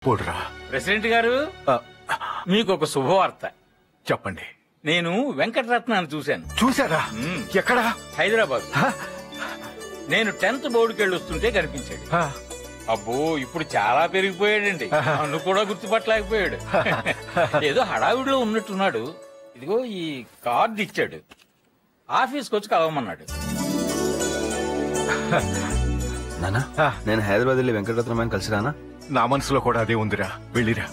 గొప్పోడురా president గారు ఆ, మీకు ఒక శుభవార్త చెప్పండి నేను వెంకటరత్నాన్ని చూశాను చూసారా మ్మ్. ఎక్కడా హైదరాబాద్ హ? నేను టెన్త్ బోర్డుకి వెళ్ళి వస్తుంటే కనిపించాడు ఆ, అబ్బో ఇప్పుడు చాలా పెరిగిపోయాడండి నన్ను కూడా గుర్తుపట్టలేకపోయాడు ఏదో హడావిడిలో ఉన్నట్టున్నాడు ఇదిగో ఈ కార్డు ఇచ్చాడు ఆఫీస్కి వచ్చి కలవమన్నాడు నానా ఆ. నేను హైదరాబాద్ వెళ్ళి వెంకటరత్నమని కలిసి రానా నా మనసులో కూడా అదే ఉందిరా వెళ్ళిరా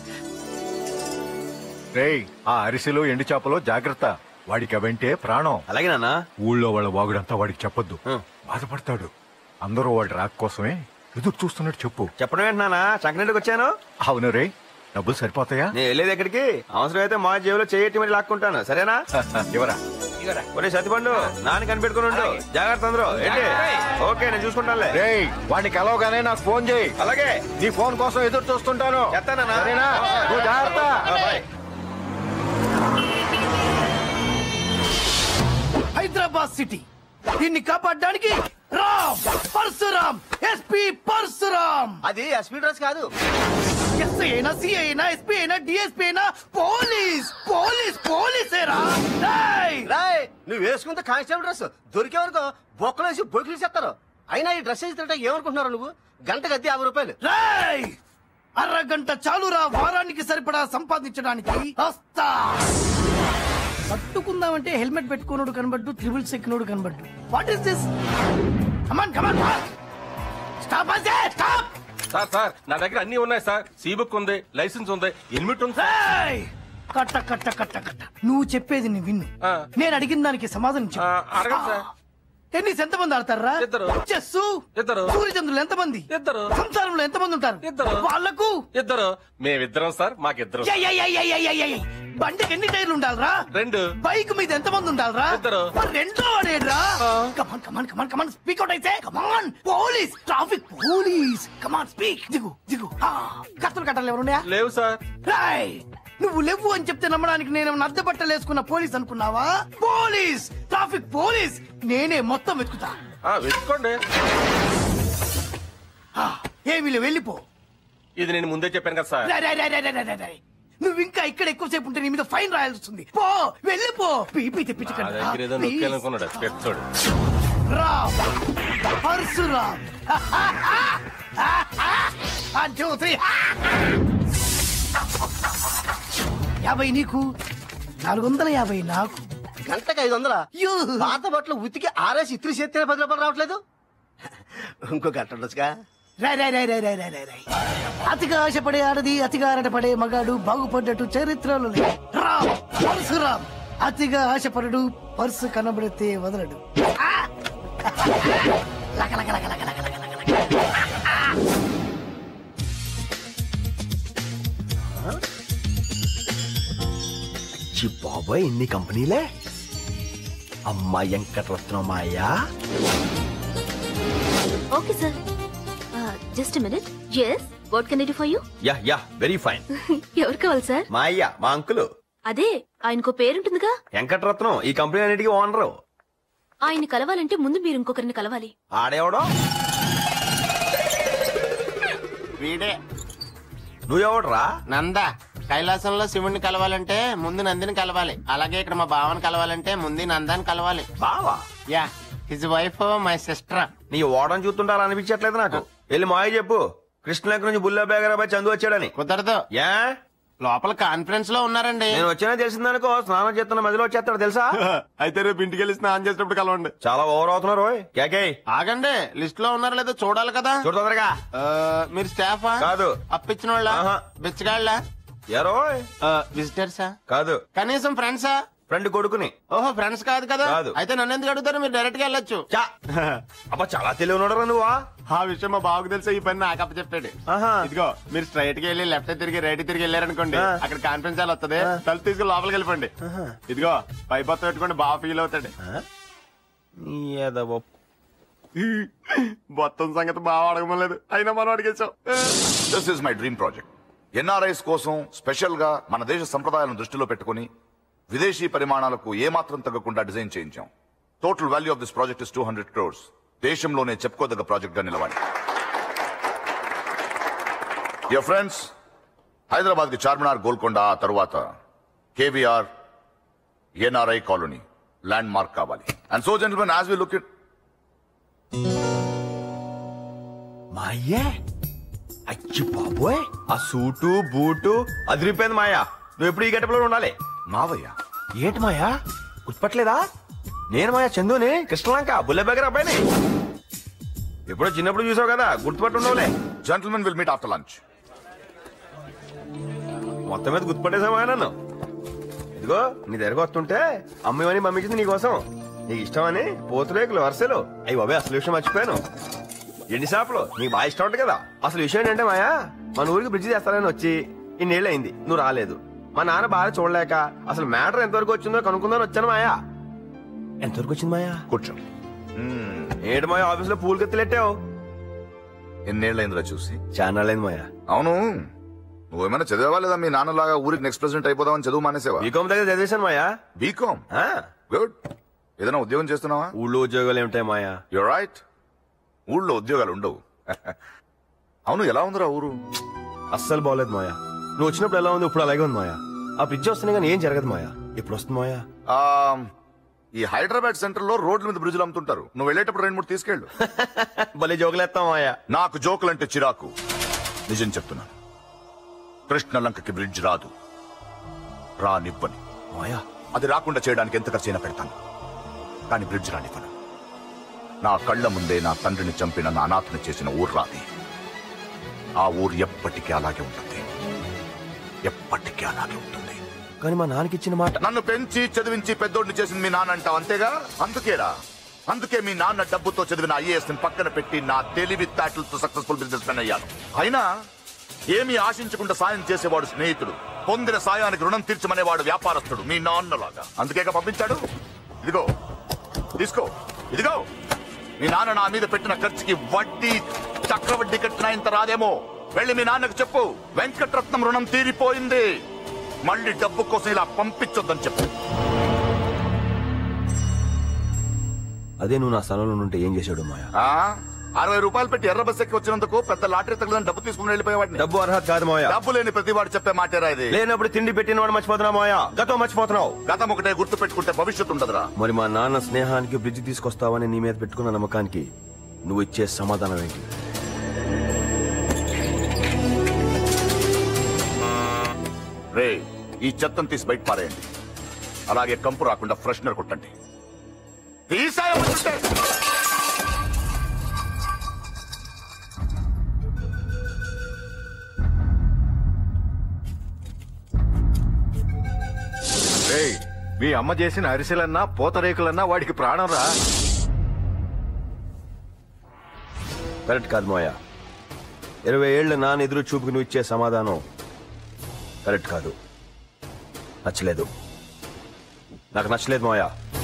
రేయ్ ఆ అరిసెలో ఎండు చేపలో జాగ్రత్త వాడికి అవంటే ప్రాణం అలాగే నానా ఊళ్ళో వాళ్ళ వాగుడంతా వాడికి చెప్పొద్దు ఆ. బాధపడతాడు అందరూ వాడి రాక కోసమే ఎదురు చూస్తున్నట్టు చెప్పు చెప్పడం ఏంటి నానా చంకనెట్టుకు వచ్చాను అవును రే డబ్బులు సరిపోతాయా నేను వెళ్ళేది ఎక్కడికి అవసరమైతే మా జేబులో చేయట్టి మరి లాక్కుంటాను సరేనా ఎవరా ఇగరా ఒరే సతిపండు నాన్న కనిపెట్టుకుని ఉండు జాగ్రత్త అందరూ ఏంటి ఓకే నేను చూసుకుంటానులే రేయ్ వాడిని కలవగానే నాకు ఫోన్ చేయి అలాగే నీ ఫోన్ కోసం ఎదురు చూస్తుంటాను చేస్తానన్నా. సరేనా నువ్వు జాగ్రత్త ఆ, బాయ్. హైదరాబాద్ సిటీ దీన్ని కాపాడడానికి రామ్ పరశురామ్ ఎస్పీ పరశురామ్ అది ఎస్పీ డ్రెస్ కాదు ఎస్ఐ అయినా సిఐ అయినా ఎస్పీ అయినా డిఎస్పీ అయినా పోలీస్ పోలీస్ పోలీసేరా రేయ్! రాయ్ నువ్వు వేసుకుంటే కానిస్టేబుల్ డ్రెస్ దొరికే వరకు బొక్కలు వేసి బొక్కులు చేస్తారు అయినా ఈ డ్రెస్ వేసి ఏమనుకుంటున్నారు నువ్వు గంటకు అద్దె యాభై రూపాయలు రేయ్! అరగంట చాలురా వారానికి సరిపడా సంపాదించడానికి వస్తా పట్టుకుందామంటే హెల్మెట్ పెట్టుకున్నాడు కనబడ్డు త్రిబుల్స్ ఎక్కినోడు కనబడ్డు what is this come on come on stop అదే స్టాప్ సార్ సార్ నా దగ్గర అన్ని ఉన్నాయి సార్ సీ బుక్ ఉంది లైసెన్స్ ఉంది హెల్మెట్ ఉంది సార్. ఏయ్! కట్ట కట్ట కట్ట కట్ట నువ్వు చెప్పేది నీ విన్ను ఆ. నేను అడిగిన దానికి సమాధానం ఆ, చెప్పు అడగండి సార్ టెన్నిస్ ఎంతమంది ఆడతారా ఇద్దరు. చెస్ ఇద్దరు. సూర్యచంద్రులు ఎంతమంది ఇద్దరు. సంసారంలో ఎంతమంది ఉంటారు ఇద్దరు. వాళ్ళకు ఇద్దరు మేమిద్దరం సార్ మాకిద్దరు ఏయ్, ఏయ్, ఏయ్, ఏయ్, ఏయ్, ఏయ్, ఏయ్. బండికి ఎన్ని టైర్లు ఉండాలరా రెండు బైక్ మీద ఎంతమంది ఉండాలరా ఇద్దరు. మరి రెండో వాడేడ్రా కమాన్ కమాన్ కమాన్ కమాన్ స్పీక్ అవుట్ అయితే come on police traffic police come on speak దిగు దిగు ఆ, కత్తులు కట్టాలి ఎవరున్నాయా లేవు సార్ రాయ్ నువ్వు లేవు అని చెప్తే నమ్మడానికి నేను అద్దె బట్టలు వేసుకున్న పోలీస్ అనుకున్నావా పోలీస్ ట్రాఫిక్ పోలీస్ నేనే మొత్తం వెతుకుతా ఆ, వెతుక్కోండి ఆ, ఏమీ లేవు, వెళ్ళిపో ఇది నేను ముందే చెప్పాను కదా సార్ రాయ్, రాయ్, రాయ్, రాయ్, రాయ్, రాయ్, రాయ్. నువ్వు ఇంకా ఇక్కడ ఎక్కువసేపు ఉంటే నీ మీద ఫైన్ రాయాల్సి వస్తుంది పో వెళ్ళిపో పీపీ నా తెప్పించకండి దగ్గర ఏదో నొక్కాలనుకున్నాడు పెద్దోడు Ram Parashuram one two three యాభై నీకు నాలుగు వందల యాభై నాకు గంటకు ఐదు వందల యూ. పాత బట్టలు ఉతికి ఆరేసి ఇత్రి చేస్తే పది రూపాయలు రావట్లేదు ఇంకో గంట ఉండొచ్చుగా రాయ్ రాయ్ రాయ్ రాయ్ రాయ్ రాయ్ రాయ్ రాయ్. అతిగా ఆశపడే ఆడది అతిగా ఆరటపడే మగాడు బాగుపడ్డట్టు చరిత్రలో లేదు. రామ్ పరశురామ్ అతిగా ఆశపడడు పర్సు కనబడితే వదలడు ఆ! లక లక లక లక లక లక లక లక. చి బాబాయ్ ఇన్ని కంపెనీలే అమ్మా Venkataratnam Maya okay sir just minute yes what can I do for you yeah yeah very fine ఎవరు కావాలి సార్ మా అయ్య మా అంకులు అదే ఆయనకో పేరుంటుందిగా వెంకటరత్నం ఈ కంపెనీ అన్నిటికీ ఓనరు ఆయన్ని కలవాలంటే ముందు మీరు ఇంకొకరిని కలవాలి ఆడేవడో వీడే నువ్వెవడరా నంద కైలాసంలో శివుణ్ణి కలవాలంటే ముందు నందిని కలవాలి అలాగే ఇక్కడ మా బావని కలవాలంటే ముందు నందాన్ని కలవాలి బావా yeah his wife my sister నీ ఓడని చూస్తుంటారా అనిపించట్లేదు నాకు వెళ్ళి మాయ చెప్పు కృష్ణలంక నుంచి బుల్లా బేగరాబాయ్ చందు వచ్చాడని కుదరదు యా లోపల కాన్ఫరెన్స్ లో ఉన్నారండి నేను వచ్చినా తెలిసిందనుకో స్నానం చేస్తున్న మధ్యలో వచ్చేస్తాడు తెలుసా అయితే రేపు ఇంటికి వెళ్ళి స్నానం చేసినప్పుడు కలవండి చాలా ఓవర్ అవుతున్నారు ఓయ్. కేకే ఆగండి లిస్ట్ లో ఉన్నారో లేదో చూడాలి కదా చూడు తొందరగా ఆ, మీరు స్టాఫా కాదు. అప్పించిన వాళ్ళ ఆహా. బిచ్చగాళ్ళ ఎరోయ్ విజిటర్సా కాదు కనీసం ఫ్రెండ్సా ఫ్రెండ్ కొడుకుని ఓహో ఫ్రెండ్స్ కాదు కదా కాదు. అయితే నన్ను ఎందుకు అడుగుతారు మీరు డైరెక్ట్ గా వెళ్ళొచ్చు చా అబ్బా చాలా తెలివి ఉన్నాడురా నువ్వా ఆ విషయం మా బావకు తెలిసే ఈ పని నాకు చెప్పాడు ఆహా. ఇదిగో మీరు స్ట్రైట్ గా వెళ్ళి లెఫ్ట్ తిరిగి రైట్ తిరిగి వెళ్ళారనుకోండి ఆ. అక్కడ కాన్ఫరెన్స్ హాల్ వస్తుంది తలుపు తీసుకుని లోపలికి వెళ్ళిపోండి ఇదిగో పై బొత్త పెట్టుకోండి బాగా ఫీల్ అవుతాడు నీ ఎదవ మొత్తం సంగతి బాగా అడగమలేదు అయినా మనం అడిగేసాం this is my dream project NRIs కోసం స్పెషల్ గా మన దేశ సంప్రదాయాలను దృష్టిలో పెట్టుకుని విదేశీ పరిమాణాలకు ఏమాత్రం తగ్గకుండా డిజైన్ చేయించాం total value of this project is two hundred crores దేశంలోనే చెప్పుకోదగ్గ ప్రాజెక్ట్ గా నిలవాలి యర్ ఫ్రెండ్స్ హైదరాబాద్ కి చార్మినార్ గోల్కొండ ఆ తరువాత KVR NRI colony landmark కావాలి and so gentlemen as we look it మా అయ్యే అచ్చి బాబోయ్ ఆ సూటు బూటు అదిరిపోయింది మాయా నువ్వు ఎప్పుడు ఈ గెటప్లో ఉండాలి మావయ్య ఏంటి మాయా గుర్తుపట్టలేదా నేను మాయా చందుని కృష్ణలంక బుల్లెబెగర్ అబ్బాయిని ఎప్పుడో చిన్నప్పుడు చూసావు కదా గుర్తుపట్టి ఉండవులే gentlemen will meet after lunch మొత్తం మీద గుర్తుపట్టేసావా నన్ను ఇదిగో నీ దగ్గరకు వస్తుంటే అమ్మేమని మమ్మీకింది నీకోసం నీకు ఇష్టమని పోతురేకులు వరుసలు అయ్యి బాబాయ్ అసలు విషయం మర్చిపోయాను ఎన్ని షాపులు నీకు బాగా ఇష్టం ఉంటుంది కదా అసలు విషయం ఏంటంటే మాయా మన ఊరికి బ్రిడ్జి చేస్తానని వచ్చి ఇన్నేళ్ళు అయింది నువ్వు రాలేదు మా నాన్న బాగా చూడలేక అసలు మ్యాటర్ ఎంతవరకు వచ్చిందో కనుక్కుందని వచ్చాను మాయా ఎంతవరకు వచ్చింది మాయా కూర్చో ఏంటి మాయా ఆఫీస్ లో పూలు కత్తిలెట్టావు ఎన్నేళ్ళైందిరా చూసి చాలా లేదు మాయా అవును నువ్వేమైనా చదివావా లేదా మీ నాన్నలాగా ఊరికి నెక్స్ట్ ప్రెసిడెంట్ అయిపోదామని చదువు మానేసేవా బీకామ్ దగ్గర చదివేశాను మాయా బీకామ్ ఆ, గుడ్ ఏదైనా ఉద్యోగం చేస్తున్నావా ఊళ్ళో ఉద్యోగాలు ఏమిటాయి మాయా యు రైట్ ఊళ్ళో ఉద్యోగాలు ఉండవు అవును ఎలా ఉందిరా ఊరు అస్సలు బాగలేదు మాయా నువ్వు వచ్చినప్పుడు ఎలా ఉంది ఇప్పుడు అలాగే ఉంది మాయా ఆ బ్రిడ్జ్ వస్తున్నాయి కానీ ఏం జరగదు మాయా ఇప్పుడు వస్తుంది మాయా ఆ, ఈ హైదరాబాద్ సెంటర్ లో రోడ్ల మీద బ్రిడ్జ్లు అమ్ముతుంటారు నువ్వు వెళ్ళేటప్పుడు రెండు మూడు తీసుకెళ్ళు భలే జోకులేస్తాం మాయా నాకు జోకులంటే చిరాకు నిజం చెప్తున్నాను కృష్ణలంకకి బ్రిడ్జ్ రాదు రానివ్వని మాయా అది రాకుండా చేయడానికి ఎంత ఖర్చైనా పెడతాను కానీ బ్రిడ్జ్ రానివ్వను నా కళ్ళ ముందే నా తండ్రిని చంపిన నా అనాథని చేసిన ఊరు రాది ఆ ఊరు ఎప్పటికీ అలాగే ఉంటుంది ఎప్పటికీ అలాగే ఉంటుంది కానీ మా నాన్నకి ఇచ్చిన మాట నన్ను పెంచి చదివించి పెద్దోడిని చేసింది మీ నాన్న అంటావు అంతేగా అందుకేరా అందుకే మీ నాన్న డబ్బుతో చదివిన ఐఏఎస్ ని పక్కన పెట్టి నా తెలివి తాటలతో సక్సెస్ఫుల్ బిజినెస్ మెన్ అయ్యాను అయినా ఏమీ ఆశించకుండా సాయం చేసేవాడు స్నేహితుడు పొందిన సాయానికి రుణం తీర్చమనేవాడు వ్యాపారస్తుడు మీ నాన్నలాగా అందుకేగా పంపించాడు ఇదిగో తీసుకో ఇదిగో మీ నాన్న నా మీద పెట్టిన ఖర్చుకి వడ్డీ చక్రవడ్డీ కట్టిన ఇంత రాదేమో వెళ్ళి మీ నాన్నకు చెప్పు వెంకటరత్నం రుణం తీరిపోయింది మళ్ళీ డబ్బు కోసం ఇలా పంపించొద్దని చెప్పు అదే నువ్వు నా స్థలంలో ఉంటే ఏం చేశాడు మాయా ఆ? అరవై రూపాయలు పెట్టి ఎర్ర బస్ ఎక్కి వచ్చినందుకు పెద్ద లాటరీ తగలని డబ్బు తీసుకుని వెళ్ళిపోయేవాడిని డబ్బు అర్హత కాదు మాయా డబ్బు లేని ప్రతి వాడు చెప్పే మాటేరా ఇది లేనప్పుడు తిండి పెట్టిన వాడు మర్చిపోతున్నావు మాయా గతం మర్చిపోతున్నావు గతం ఒకటే గుర్తు పెట్టుకుంటే భవిష్యత్తు ఉండదురా మరి మా నాన్న స్నేహానికి బ్రిడ్జ్ తీసుకొస్తావని నీ మీద పెట్టుకున్న నమ్మకానికి నువ్వు ఇచ్చే సమాధానం ఏంటి రే ఈ చెత్తను తీసి బయట పారేయండి అలాగే కంపు రాకుండా ఫ్రెషనర్ కొట్టండి తీసాయమంటుంటే రేయ్ మీ అమ్మ చేసిన అరిసెలన్నా పూతరేకులన్నా వాడికి ప్రాణం రా కరెక్ట్ కాదు మాయా ఇరవై ఏళ్ల నాన్న ఎదురు చూపుకు నువ్వు ఇచ్చే సమాధానం కరెక్ట్ కాదు నచ్చలేదు నాకు నచ్చలేదు మాయా